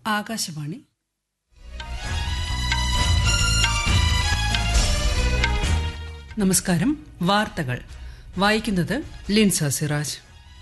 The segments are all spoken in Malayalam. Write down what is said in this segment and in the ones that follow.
ആകാശവാണി നമസ്കാരം വാർത്തകൾ വായിക്കുന്നത് ലിൻസ സിറാജ്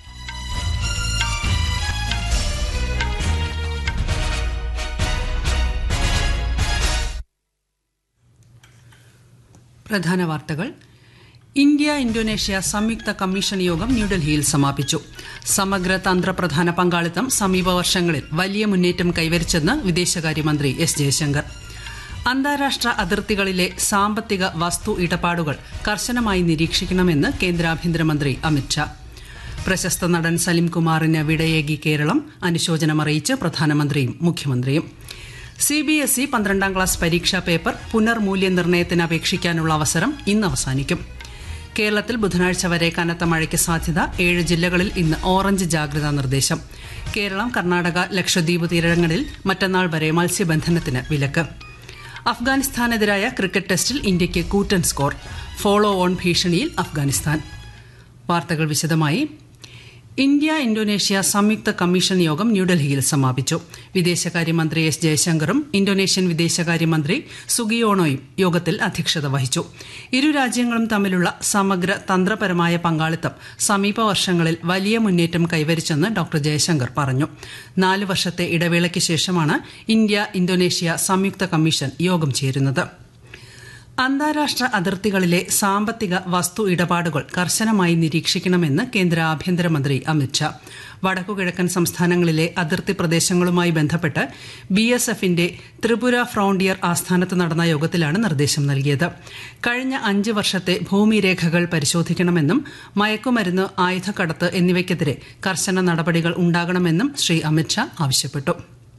പ്രധാന വാർത്തകൾ ഇന്ത്യ ഇന്തോനേഷ്യ സംയുക്ത കമ്മീഷൻ യോഗം ന്യൂഡൽഹിയിൽ സമാപിച്ചു സമഗ്ര തന്ത്രപ്രധാന പങ്കാളിത്തം സമീപ വർഷങ്ങളിൽ വലിയ മുന്നേറ്റം കൈവരിച്ചെന്ന് വിദേശകാര്യമന്ത്രി എസ് ജയശങ്കർ അന്താരാഷ്ട്ര അതിർത്തികളിലെ സാമ്പത്തിക വസ്തു ഇടപാടുകൾ കർശനമായി നിരീക്ഷിക്കണമെന്ന് കേന്ദ്ര ആഭ്യന്തരമന്ത്രി അമിത്ഷാ പ്രശസ്ത നടൻ സലിം കുമാറിന് വിടയേകി കേരളം അനുശോചനമറിയിച്ച് പ്രധാനമന്ത്രിയും മുഖ്യമന്ത്രിയും സി ബി എസ് ഇ പന്ത്രണ്ടാം ക്ലാസ് പരീക്ഷാ പേപ്പർ പുനർമൂല്യനിർണ്ണയത്തിന് അപേക്ഷിക്കാനുള്ള അവസരം ഇന്ന് അവസാനിക്കും കേരളത്തിൽ ബുധനാഴ്ച വരെ കനത്ത മഴയ്ക്ക് സാധ്യത ഏഴ് ജില്ലകളിൽ ഇന്ന് ഓറഞ്ച് ജാഗ്രതാ നിർദ്ദേശം കേരളം കർണാടക ലക്ഷദ്വീപ് തീരങ്ങളിൽ മറ്റന്നാൾ വരെ മത്സ്യബന്ധനത്തിന് വിലക്ക് അഫ്ഗാനിസ്ഥാനെതിരായ ക്രിക്കറ്റ് ടെസ്റ്റിൽ ഇന്ത്യയ്ക്ക് കൂറ്റൻ സ്കോർ ഫോളോ ഓൺ ഭീഷണിയിൽ അഫ്ഗാനിസ്ഥാൻ വാർത്തകൾ വിശദമായി ഇന്ത്യ ഇന്തോനേഷ്യ സംയുക്ത കമ്മീഷൻ യോഗം ന്യൂഡൽഹിയിൽ സമാപിച്ചു വിദേശകാര്യമന്ത്രി എസ് ജയശങ്കറും ഇന്തോനേഷ്യൻ വിദേശകാര്യമന്ത്രി സുഗിയോണോയും യോഗത്തിൽ അധ്യക്ഷത വഹിച്ചു ഇരു രാജ്യങ്ങളും തമ്മിലുള്ള സമഗ്ര തന്ത്രപരമായ പങ്കാളിത്തം സമീപ വർഷങ്ങളിൽ വലിയ മുന്നേറ്റം കൈവരിച്ചെന്ന് ഡോക്ടർ ജയശങ്കർ പറഞ്ഞു നാല് വർഷത്തെ ഇടവേളയ്ക്ക് ശേഷമാണ് ഇന്ത്യ ഇന്തോനേഷ്യ സംയുക്ത കമ്മീഷൻ യോഗം ചേരുന്നത് അന്താരാഷ്ട്ര അതിർത്തികളിലെ സാമ്പത്തിക വസ്തു ഇടപാടുകൾ കർശനമായി നിരീക്ഷിക്കണമെന്ന് കേന്ദ്ര ആഭ്യന്തരമന്ത്രി അമിത്ഷാ വടക്കുകിഴക്കൻ സംസ്ഥാനങ്ങളിലെ അതിർത്തി പ്രദേശങ്ങളുമായി ബന്ധപ്പെട്ട് ബി എസ് എഫിന്റെ ത്രിപുര ഫ്രോണ്ടിയർ ആസ്ഥാനത്ത് നടന്ന യോഗത്തിലാണ് നിർദ്ദേശം നൽകിയത് കഴിഞ്ഞ അഞ്ച് വർഷത്തെ ഭൂമിരേഖകൾ പരിശോധിക്കണമെന്നും മയക്കുമരുന്ന് ആയുധക്കടത്ത് എന്നിവയ്ക്കെതിരെ കർശന നടപടികൾ ഉണ്ടാകണമെന്നും ശ്രീ അമിത്ഷാ ആവശ്യപ്പെട്ടു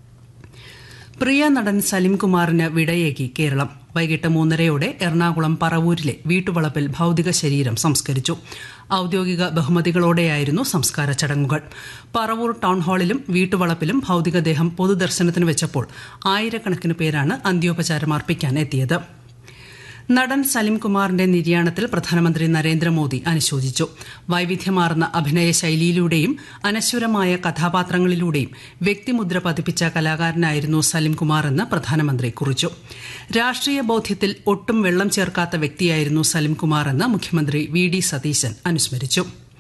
പ്രിയ നടൻ സലിംകുമാറിന് വിടയേകി കേരളം വൈകിട്ട് മൂന്നരയോടെ എറണാകുളം പറവൂരിലെ വീട്ടുവളപ്പിൽ ഭൌതിക ശരീരം സംസ്കരിച്ചു ഔദ്യോഗിക ബഹുമതികളോടെയായിരുന്നു സംസ്കാര ചടങ്ങുകൾ പറവൂർ ടൗൺഹാളിലും വീട്ടുവളപ്പിലും ഭൌതികദേഹം പൊതുദർശനത്തിന് വെച്ചപ്പോൾ ആയിരക്കണക്കിന് പേരാണ് അന്ത്യോപചാരം അർപ്പിക്കാൻ എത്തിയത് നടൻ സലിംകുമാറിന്റെ നിര്യാണത്തിൽ പ്രധാനമന്ത്രി നരേന്ദ്രമോദി അനുശോചിച്ചു വൈവിധ്യമാർന്ന അഭിനയ ശൈലിയിലൂടെയും അനശ്വരമായ കഥാപാത്രങ്ങളിലൂടെയും വ്യക്തിമുദ്ര പതിപ്പിച്ച കലാകാരനായിരുന്നു സലിംകുമാറെന്ന് പ്രധാനമന്ത്രി കുറിച്ചു രാഷ്ട്രീയ ബോധ്യത്തിൽ ഒട്ടും വെള്ളം ചേർക്കാത്ത വ്യക്തിയായിരുന്നു സലിംകുമാറെന്ന് മുഖ്യമന്ത്രി വി ഡി സതീശൻ അനുസ്മരിച്ചു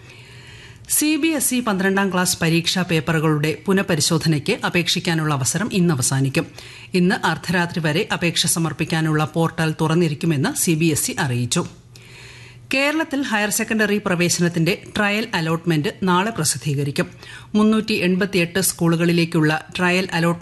സി ബി എസ് ഇ പന്ത്രണ്ടാം ക്ലാസ് പരീക്ഷാ പേപ്പറുകളുടെ പുനഃപരിശോധനയ്ക്ക് അപേക്ഷിക്കാനുള്ള അവസരം ഇന്ന് അവസാനിക്കും ഇന്ന് അർദ്ധരാത്രി വരെ അപേക്ഷ സമർപ്പിക്കാനുള്ള പോർട്ടൽ തുറന്നിരിക്കുമെന്ന് സി ബി എസ് ഇ അറിയിച്ചു കേരളത്തിൽ ഹയർ സെക്കൻഡറി പ്രവേശനത്തിന്റെ ട്രയൽ അലോട്ട്മെന്റ് നാളെ പ്രസിദ്ധീകരിക്കും മുന്നൂറ്റി എൺപത്തിയെട്ട് സ്കൂളുകളിലേക്കുള്ള ട്രയൽ അലോട്ട്മെന്റ്